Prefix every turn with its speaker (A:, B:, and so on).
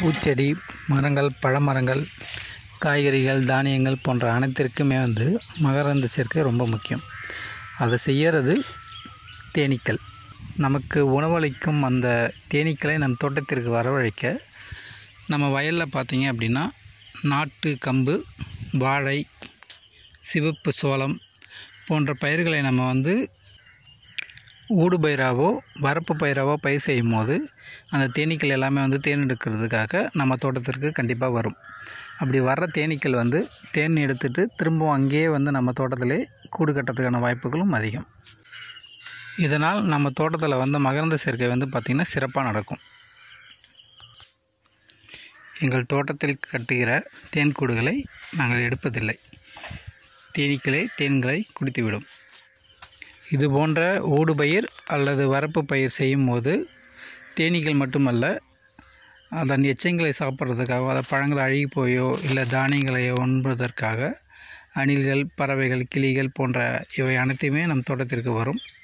A: பூச்செடி மரங்கள் பழமரங்கள் காய்கறிகள் தானியங்கள் போன்ற அனைத்திற்குமே வந்து மகரந்த சேர்க்கை ரொம்ப முக்கியம் அதை செய்யறது தேனீக்கள் நமக்கு உணவளிக்கும் அந்த தேனீக்களை நம் தோட்டத்திற்கு வரவழைக்க நம்ம வயலில் பார்த்தீங்க அப்படின்னா நாட்டு கம்பு வாழை சிவப்பு சோளம் போன்ற பயிர்களை நம்ம வந்து ஊடு பயிராவோ வரப்பு பயிராவோ பயிர் செய்யும் போது அந்த தேனீக்கள் எல்லாமே வந்து தேன் எடுக்கிறதுக்காக நம்ம தோட்டத்திற்கு கண்டிப்பாக வரும் அப்படி வர்ற தேனீக்கள் வந்து தேன் எடுத்துட்டு திரும்பவும் அங்கேயே வந்து நம்ம தோட்டத்திலே கூடு கட்டுறதுக்கான வாய்ப்புகளும் அதிகம் இதனால் நம்ம தோட்டத்தில் வந்து மகரந்த சேர்க்கை வந்து பார்த்திங்கன்னா சிறப்பாக நடக்கும் எங்கள் தோட்டத்தில் கட்டுகிற தேன் கூடுகளை நாங்கள் எடுப்பதில்லை தேனீக்களே தேன்களை குடித்துவிடும் இது போன்ற ஊடுபயிர் அல்லது வரப்பு பயிர் செய்யும் போது தேனீக்கள் மட்டுமல்ல அதன் எச்சங்களை சாப்பிட்றதுக்காக அதை பழங்கள் அழுகி போயோ இல்லை தானியங்களை உண்பதற்காக அணில்கள் பறவைகள் கிளிகள் போன்ற இவை அனைத்தையுமே நம் தோட்டத்திற்கு வரும்